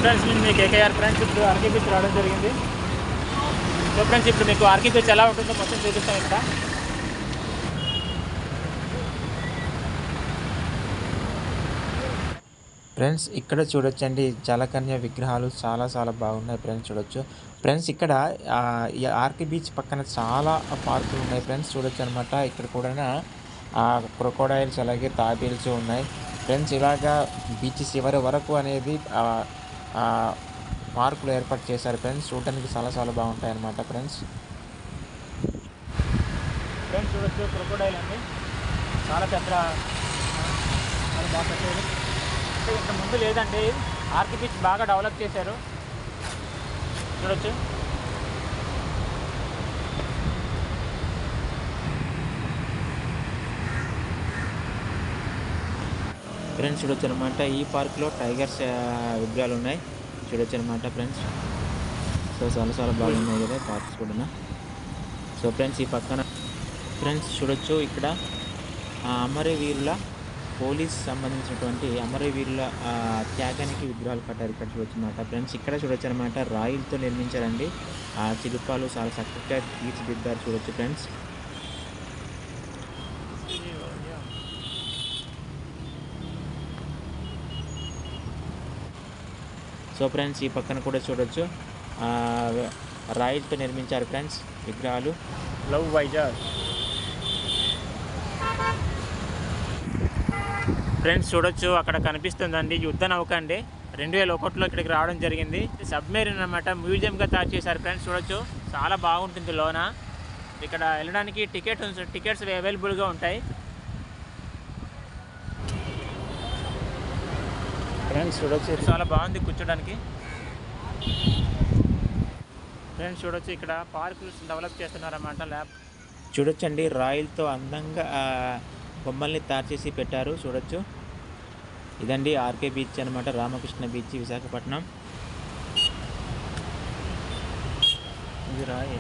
friends నేను మీకు KKR friends ఇప్పుడు ఆర్కే బీచ్ రావడం జరిగింది సో ఫ్రెండ్స్ ఇప్పుడు మీకు ఆర్కే బీచ్ ఎలా ఉంటుందో మొత్తం చూపిస్తాం ఇక్కడ ఫ్రెండ్స్ ఇక్కడ చూడొచ్చండి జలకన్య విగ్రహాలు చాలా చాలా బాగున్నాయి ఫ్రెండ్స్ చూడొచ్చు ఫ్రెండ్స్ ఇక్కడ ఆ, ఈ ఆర్కే బీచ్ పక్కన చాలా పార్కులు ఉన్నాయి ఫ్రెండ్స్ చూడొచ్చు అనమాట ఇక్కడ కూడా క్రొకోడైల్స్ అలాగే తాబేల్స్ ఉన్నాయి ఫ్రెండ్స్ ఇలాగా బీచ్ చివరి వరకు అనేది ఆ, ఆ, పార్కులు ఏర్పాటు చేశారు ఫ్రెండ్స్ చూడడానికి చాలా చాలా బాగుంటాయి అనమాట ఫ్రెండ్స్ ఫ్రెండ్స్ చూడొచ్చు క్రొకోడైల్ అండి చాలా పెద్ద చాలా బాగా పెట్టారు అంటే ఇంత ముందు లేదండి ఆర్కే బీచ్ బాగా డెవలప్ చేశారు చూడొచ్చు ఫ్రెండ్స్ చూడొచ్చు అనమాట ఈ పార్క్లో టైగర్స్ ఆ, విగ్రహాలు ఉన్నాయి చూడొచ్చు అనమాట ఫ్రెండ్స్ సో చాలా చాలా బాగున్నాయి కదా పార్క్స్ కూడా సో ఫ్రెండ్స్ ఈ పక్కన ఫ్రెండ్స్ చూడొచ్చు ఇక్కడ ఆ, అమరవీరుల పోలీస్ సంబంధించినటువంటి అమరవీరుల ఆ, త్యాగానికి విగ్రహాలు కట్టారు ఇక్కడ చూడొచ్చు అనమాట ఫ్రెండ్స్ ఇక్కడ చూడొచ్చు అనమాట రాయిలతో నిర్మించారండి ఆ శిల్పాలు చాలా చక్కగా తీర్చిదిద్దారు చూడొచ్చు ఫ్రెండ్స్ సో ఫ్రెండ్స్ ఈ పక్కన కూడా చూడొచ్చు ఆ, రాయిలతో నిర్మించారు ఫ్రెండ్స్ విగ్రహాలు లవ్ వైజాగ్ ఫ్రెండ్స్ చూడొచ్చు అక్కడ కనిపిస్తుందండి యుద్ధ నౌక అండి రెండు వేల ఒకటిలో ఇక్కడికి రావడం జరిగింది సబ్మెరీన్ అనమాట మ్యూజియంగా తయారు చేశారు ఫ్రెండ్స్ చూడొచ్చు చాలా బాగుంటుంది లోన ఇక్కడ వెళ్ళడానికి టికెట్ టికెట్స్ అవైలబుల్గా ఉంటాయి ఫ్రెండ్స్ చూడొచ్చు చాలా బాగుంది కూర్చోడానికి ఫ్రెండ్స్ చూడొచ్చు ఇక్కడ పార్కులు డెవలప్ చేస్తున్నారన్నమాట ల్యాబ్ చూడొచ్చండి రాయిలతో అందంగా ఆ, బొమ్మల్ని తయారు చేసి పెట్టారు చూడొచ్చు ఇదండి ఆర్కే బీచ్ అనమాట రామకృష్ణ బీచ్ విశాఖపట్నం ఇది రాయి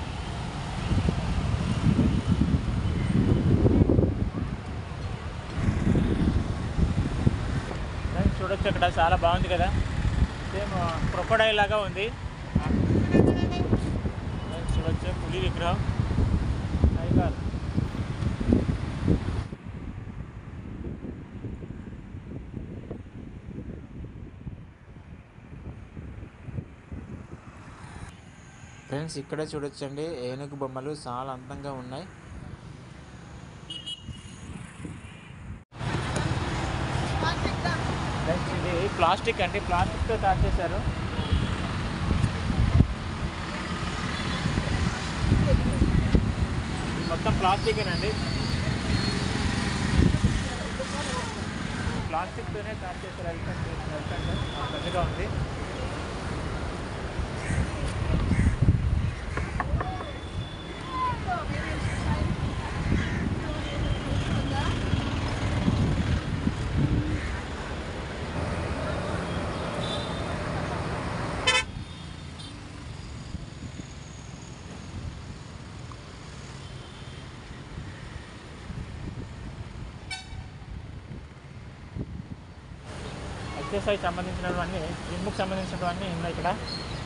ఫ్రెండ్స్ చూడొచ్చు అక్కడ చాలా బాగుంది కదా సేమ్ క్రొకోడైల్ లాగా ఉంది ఫ్రెండ్స్ చూడొచ్చు పులి విగ్రహం టైగర్ ఫ్రెండ్స్ ఇక్కడ చూడొచ్చండి ఏనుగు బొమ్మలు చాలా అందంగా ఉన్నాయి ఫ్రెండ్స్ ఇది ప్లాస్టిక్ అండి ప్లాస్టిక్తో తయారు చేశారు ఇది మొత్తం ప్లాస్టికేనండి ప్లాస్టిక్తోనే తయారు చేశారు ఎలిఫెంట్ ఎలిఫెంట్ పెద్దగా ఉంది ఎక్సర్సైజ్ సంబంధించినవన్నీ జిమ్కి సంబంధించినవన్నీ ఉన్నాయి ఇక్కడ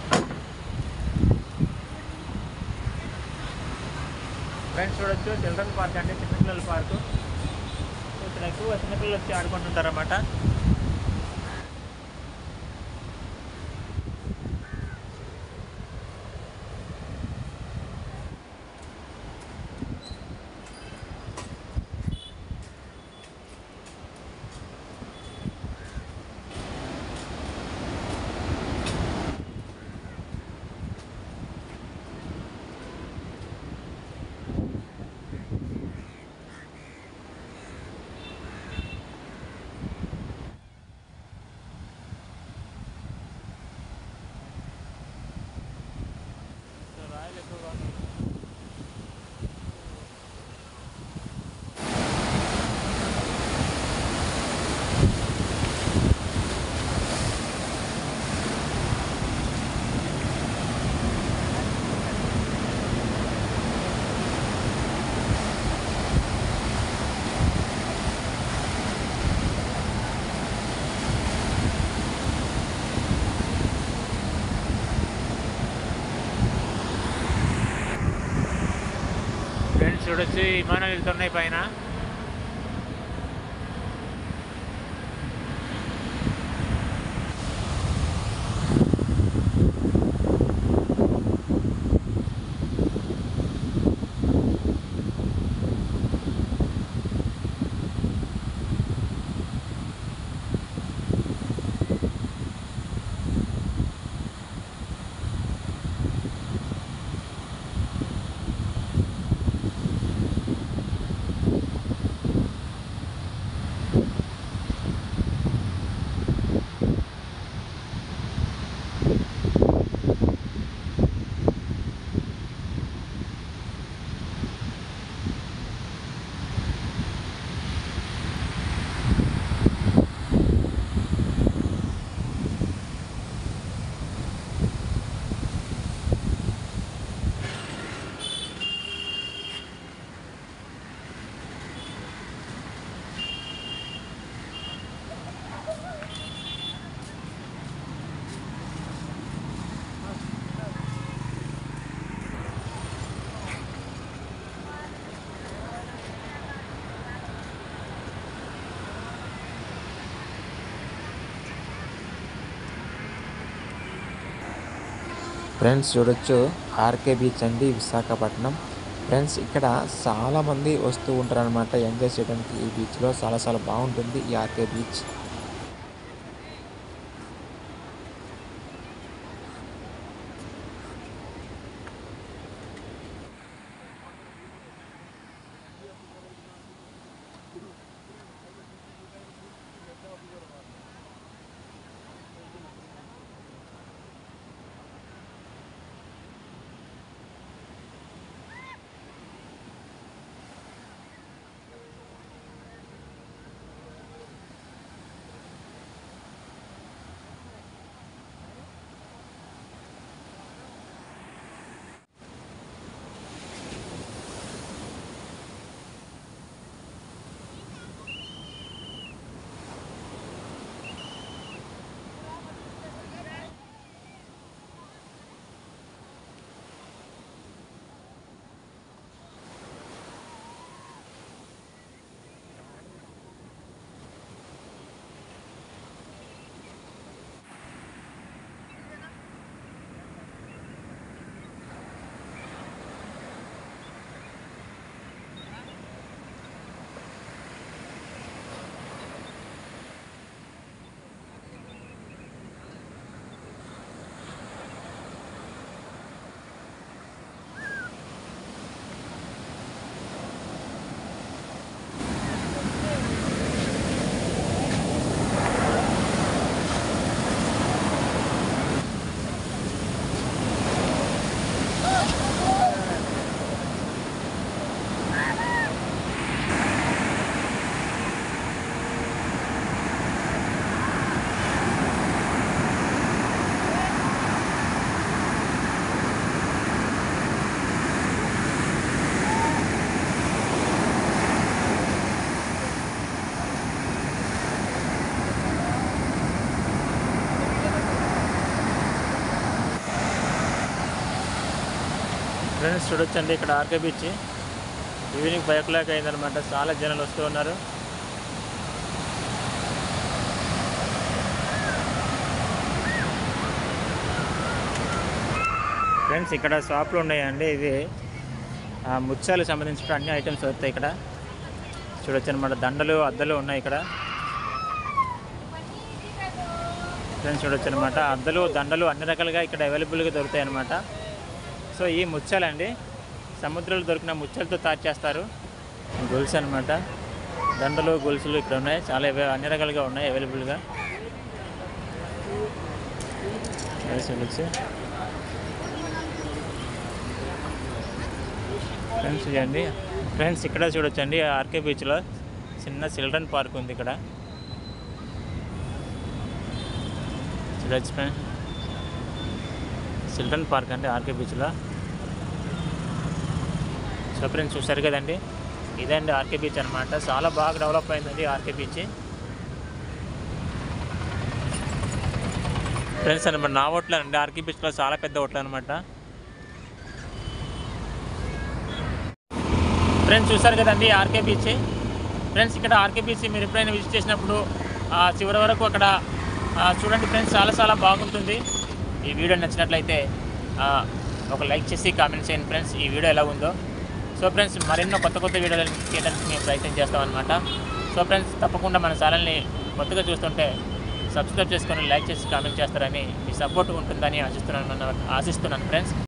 ఫ్రెండ్స్ చూడొచ్చు చిల్డ్రన్ పార్క్ అంటే చిన్నపిల్లల పార్కు సో ఇక్కడ ఎక్కువ చిన్నపిల్లలు వచ్చి ఆడుకుంటుంటారు అన్నమాట సో రాయలు ఎక్కువగా ఉన్నాయి చూడొచ్చు విమానాలు వెళ్తున్నాయి పైన ఫ్రెండ్స్ చూడొచ్చు ఆర్కే బీచ్ అండి విశాఖపట్నం ఫ్రెండ్స్ ఇక్కడ చాలా మంది వస్తూ ఉంటారు అనమాట ఎంజాయ్ చేయడానికి ఈ బీచ్లో చాలా చాలా బాగుంటుంది ఈ ఆర్కే బీచ్ ఫ్రెండ్స్ చూడొచ్చండి ఇక్కడ RK beach evening five o'clock అయిందనమాట చాలా జనాలు వస్తూ ఉన్నారు ఫ్రెండ్స్ ఇక్కడ షాపులు ఉన్నాయండి ఇది ఆ, ముత్యాలకు సంబంధించిన అన్ని ఐటమ్స్ వస్తాయి ఇక్కడ చూడొచ్చు అనమాట దండలు అద్దలు ఉన్నాయి ఇక్కడ ఫ్రెండ్స్ చూడొచ్చు అనమాట అద్దలు దండలు అన్ని రకాలుగా ఇక్కడ అవైలబుల్గా దొరుకుతాయి అనమాట సో ఈ ముత్యాలండి సముద్రంలో దొరికిన ముత్యాలతో తయారు చేస్తారు గొలుసు అనమాట దండలు గొలుసులు ఇక్కడ ఉన్నాయి చాలా అవై- అన్ని రకాలుగా ఉన్నాయి అవైలబుల్గా చూడొచ్చు ఫ్రెండ్స్ చూడండి ఫ్రెండ్స్ ఇక్కడ చూడొచ్చండి ఆర్కే బీచ్లో చిన్న చిల్డ్రన్ పార్క్ ఉంది ఇక్కడ చూడొచ్చు ఫ్రెండ్స్ చిల్డ్రన్ పార్క్ అండి ఆర్కే బీచ్లో సో ఫ్రెండ్స్ చూసారు కదండి ఇదండి ఆర్కే బీచ్ అనమాట చాలా బాగా డెవలప్ అయిందండి ఆర్కే బీచ్ ఫ్రెండ్స్ అనమాట నా హోటల్ అండి ఆర్కే బీచ్లో చాలా పెద్ద హోటల్ అనమాట ఫ్రెండ్స్ చూసారు కదండి ఆర్కే బీచ్ ఫ్రెండ్స్ ఇక్కడ ఆర్కే బీచ్ మీరు ఎప్పుడైనా విజిట్ చేసినప్పుడు ఆ, చివరి వరకు అక్కడ ఆ, చూడండి ఫ్రెండ్స్ చాలా చాలా బాగుంటుంది ఈ వీడియో నచ్చినట్లయితే ఆ, ఒక లైక్ చేసి కామెంట్ చేయండి ఫ్రెండ్స్ ఈ వీడియో ఎలా ఉందో సో ఫ్రెండ్స్ మరెన్నో కొత్త కొత్త వీడియోలు చేయడానికి మేము ప్రయత్నం చేస్తామన్నమాట సో ఫ్రెండ్స్ తప్పకుండా మన ఛానల్ని కొత్తగా చూస్తుంటే సబ్స్క్రైబ్ చేసుకొని లైక్ చేసి కామెంట్ చేస్తారని మీ సపోర్ట్ ఉంటుందని ఆశిస్తున్నాను ఆశిస్తున్నాను ఫ్రెండ్స్